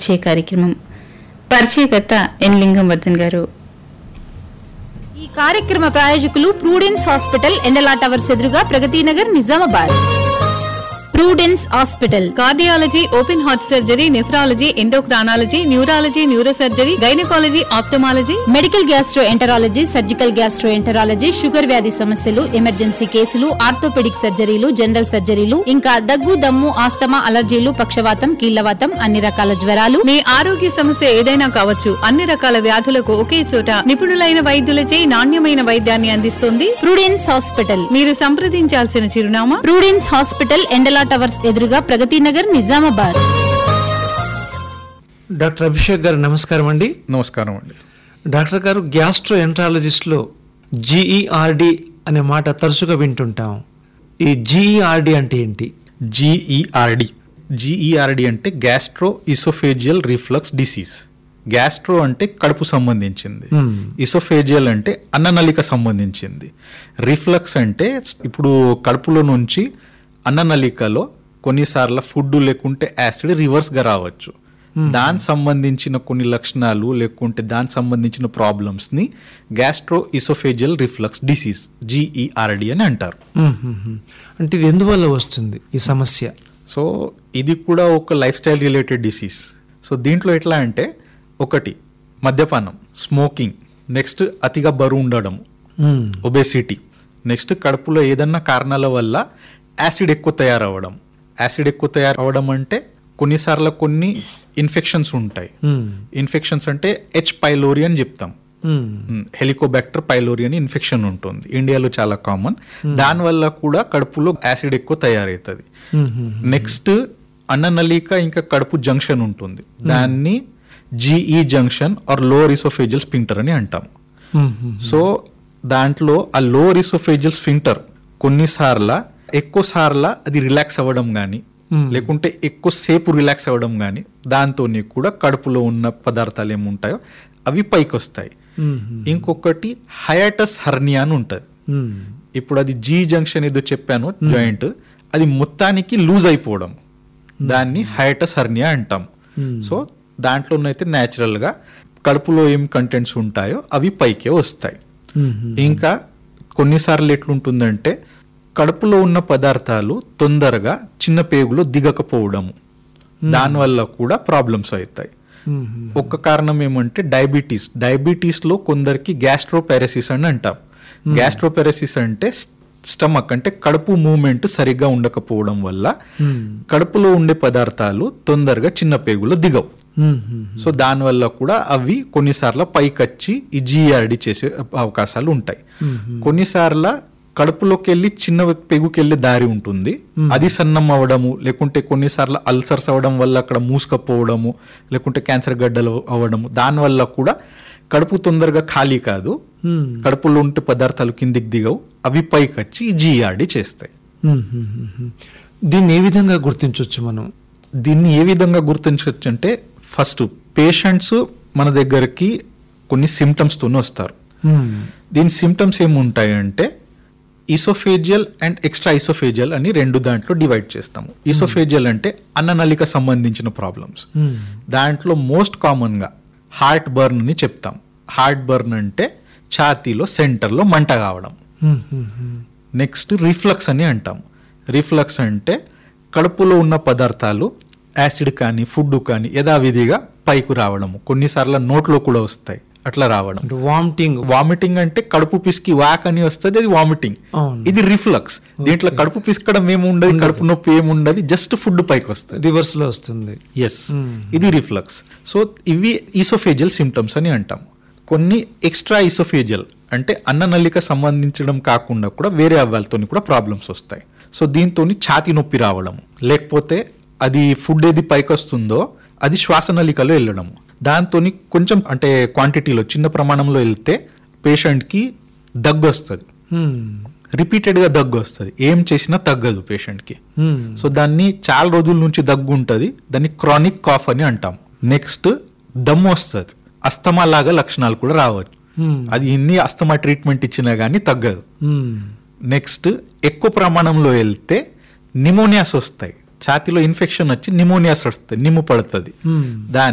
వచ్చే కార్యక్రమం పరిచయకర్త ఎన్ లింగంవర్ధన్ గారు ఈ కార్యక్రమ ప్రాయోజకులు ప్రూడెన్స్ హాస్పిటల్ ఎండలా టవర్స్ ఎదురుగా Pragathi Nagar Nizamabad prudence hospital cardiology open heart surgery nephrology endocrinology neurology neurosurgery gynaecology ophthalmology medical gastroenterology surgical gastroenterology sugar వ్యాధి సమస్యలు ఎమర్జెన్సీ కేసులు ఆర్థోపెడిక్ సర్జరీలు జనరల్ సర్జరీలు ఇంకా దగ్గు దమ్ము ఆస్తమా అలర్జీలు పక్షవాతం కీళ్లవాతం అన్ని రకాల జ్వరాలు మీ ఆరోగ్య సమస్య ఏదైనా కావచ్చు అన్ని రకాల వ్యాధులకు ఒకే చోట నిపుణులైన వైద్యులచే నాణ్యమైన వైద్యాన్ని అందిస్తుంది ప్రూడెన్స్ హాస్పిటల్ మీరు సంప్రదించాల్సిన చిరునామా ప్రూడెన్స్ హాస్పిటల్ ఎండలా టవర్స్ ఎదురుగా ప్రగతి నగర్ నిజామాబాద్ డాక్టర్ అభిషేక్ గారు నమస్కారం అండి నమస్కారం అండి డాక్టర్ గారు గ్యాస్ట్రో ఎంట్రాలజిస్ట్లో జీఈఆర్డి అనే మాట తరచుగా వింటుంటాం ఈ జీఈఆర్డి అంటే ఏంటి జీఈఆర్డి జీఈఆర్డి అంటే gastro oesophageal reflux disease gastro అంటే కడుపు సంబంధించింది Hmm. ఇసోఫేజియల్ అంటే అన్ననళిక సంబంధించింది రిఫ్లక్స్ అంటే ఇప్పుడు కడుపులో నుంచి అన్ననళికలో కొన్నిసార్లు ఫుడ్ లేకుంటే యాసిడ్ రివర్స్గా రావచ్చు దానికి సంబంధించిన కొన్ని లక్షణాలు లేకుంటే దానికి సంబంధించిన ప్రాబ్లమ్స్ని gastro oesophageal reflux disease GERD అని అంటారు మ్మ్, మ్మ్, మ్మ్. అంటే ఇది ఎందువల్ల వస్తుంది ఈ సమస్య సో ఇది కూడా ఒక lifestyle related disease so దీంట్లో ఎట్లా అంటే ఒకటి మద్యపానం స్మోకింగ్ నెక్స్ట్ అతిగా బరువు ఉండడం మ్మ్. ఒబేసిటీ నెక్స్ట్ కడుపులో ఏదన్నా కారణాల వల్ల యాసిడ్ ఎక్కువ తయారవ్వడం యాసిడ్ ఎక్కువ తయారవ్వడం అంటే కొన్నిసార్లు కొన్ని ఇన్ఫెక్షన్స్ ఉంటాయి మ్మ్. ఇన్ఫెక్షన్స్ అంటే హెచ్ పైలోరి అని చెప్తాం మ్మ్. హెలికోబాక్టర్ పైలోరి అని ఇన్ఫెక్షన్ ఉంటుంది ఇండియాలో చాలా కామన్ దానివల్ల కూడా కడుపులో యాసిడ్ ఎక్కువ తయారవుతుంది మ్మ్, మ్మ్. నెక్స్ట్ అన్ననళిక ఇంకా కడుపు జంక్షన్ ఉంటుంది దాన్ని GE junction or lower oesophageal sphincter అని అంటాం మ్మ్, మ్మ్. సో దాంట్లో ఆ లోవర్ ఇసోఫేజియల్ స్పింక్టర్ కొన్నిసార్ల ఎక్కువ సార్ల అది రిలాక్స్ అవ్వడం కానీ లేకుంటే ఎక్కువ సేపు రిలాక్స్ అవ్వడం కానీ దాంతో కూడా కడుపులో ఉన్న పదార్థాలు ఏముంటాయో అవి పైకి వస్తాయి మ్మ్. ఇంకొకటి హయాటస్ హర్నియా అని ఉంటుంది మ్మ్. ఇప్పుడు అది జీ జంక్షన్ ఏదో చెప్పాను జాయింట్ అది మొత్తానికి లూజ్ అయిపోవడం దాన్ని హైటస్ హర్నియా అంటాం సో దాంట్లోనైతే natural గా కడుపులో ఏం కంటెంట్స్ ఉంటాయో అవి పైకే వస్తాయి మ్మ్. ఇంకా కొన్నిసార్లు ఎట్లుంటుందంటే కడుపులో ఉన్న పదార్థాలు తొందరగా చిన్న పేగులో దిగకపోవడము దానివల్ల కూడా ప్రాబ్లమ్స్ అవుతాయి మ్మ్. ఒక కారణం ఏమంటే డయాబెటీస్ డయాబెటీస్ లో కొందరికి గ్యాస్ట్రోపారసిస్ అని అంటాం గ్యాస్ట్రోపారసిస్ అంటే స్టమక్ అంటే కడుపు మూమెంట్ సరిగ్గా ఉండకపోవడం వల్ల కడుపులో ఉండే పదార్థాలు తొందరగా చిన్న పేగులో దిగవు మ్మ్. మ్మ్. సో దానివల్ల కూడా అవి కొన్నిసార్లు పైకొచ్చి ఈ జిఆర్డి చేసే అవకాశాలు ఉంటాయి కొన్నిసార్లు కడుపులోకి వెళ్ళి చిన్న పెగుకి వెళ్ళే దారి ఉంటుంది అది సన్నం అవ్వడము లేకుంటే కొన్నిసార్లు అల్సర్స్ అవ్వడం వల్ల అక్కడ మూసుకపోవడము లేకుంటే క్యాన్సర్ గడ్డలు అవ్వడము దానివల్ల కూడా కడుపు తొందరగా ఖాళీ కాదు మ్మ్. కడుపులో ఉంటే పదార్థాలు కిందికి దిగవు అవి పైకొచ్చి జిఆర్డి చేస్తాయి మ్మ్. మ్మ్. మ్మ్. దీన్ని ఏ విధంగా గుర్తించవచ్చు మనం దీన్ని ఏ విధంగా గుర్తించవచ్చు అంటే ఫస్ట్ పేషెంట్స్ మన దగ్గరికి కొన్ని సిమ్టమ్స్తోనే వస్తారు మ్మ్. దీని సిమ్టమ్స్ ఏముంటాయంటే ఈసోఫేజియల్ అండ్ ఎక్స్ట్రా ఈసోఫేజియల్ అని రెండు దాంట్లో డివైడ్ చేస్తాము ఈసోఫేజియల్ అంటే అన్ననళిక సంబంధించిన ప్రాబ్లమ్స్ మ్మ్. దాంట్లో మోస్ట్ కామన్గా హార్ట్ బర్న్ అని చెప్తాం హార్ట్ బర్న్ అంటే ఛాతీలో సెంటర్లో మంట కావడం మ్మ్. మ్మ్. మ్మ్. నెక్స్ట్ రిఫ్లక్స్ అని అంటాం రిఫ్లక్స్ అంటే కడుపులో ఉన్న పదార్థాలు యాసిడ్ కానీ ఫుడ్ కానీ యథావిధిగా పైకి రావడము కొన్నిసార్లు నోట్లో కూడా వస్తాయి అట్లా రావడం అంటే వామిటింగ్ వామిటింగ్ అంటే కడుపు పిసికి వాక్ అని వస్తుంది అది వామిటింగ్ అవును. ఇది రిఫ్లక్స్ దీంట్లో కడుపు పిసకడం ఏముండదు కడుపు నొప్పి ఏముండదు జస్ట్ ఫుడ్ పైకి వస్తుంది రివర్స్ లో వస్తుంది ఎస్ ఇది రిఫ్లక్స్ సో ఇవి ఈసోఫేజియల్ సిమ్టమ్స్ అని అంటాం కొన్ని ఎక్స్ట్రా ఈసోఫేజియల్ అంటే అన్ననళిక సంబంధించడం కాకుండా కూడా వేరే అవ్వాలతో కూడా ప్రాబ్లమ్స్ వస్తాయి సో దీంతో ఛాతి నొప్పి రావడం లేకపోతే అది ఫుడ్ ఏది పైకి వస్తుందో అది శ్వాసనళికలో వెళ్ళడం దాంతో కొంచెం అంటే క్వాంటిటీలో చిన్న ప్రమాణంలో వెళ్తే పేషెంట్కి దగ్గు వస్తుంది మ్మ్. రిపీటెడ్గా దగ్గు వస్తుంది ఏం చేసినా తగ్గదు పేషెంట్కి మ్మ్. సో దాన్ని చాలా రోజుల నుంచి దగ్గు ఉంటుంది దాన్ని క్రానిక్ కాఫ్ అని అంటాం నెక్స్ట్ దమ్ము వస్తుంది అస్తమా లాగా లక్షణాలు కూడా రావచ్చు మ్మ్. అది ఎన్ని అస్తమా ట్రీట్మెంట్ ఇచ్చినా కానీ తగ్గదు మ్మ్. నెక్స్ట్ ఎక్కువ ప్రమాణంలో వెళ్తే నిమోనియాస్ వస్తాయి ఛాతీలో ఇన్ఫెక్షన్ వచ్చి నిమోనియాస్ వస్తాయి నిమ్ము పడుతుంది మ్మ్. దాని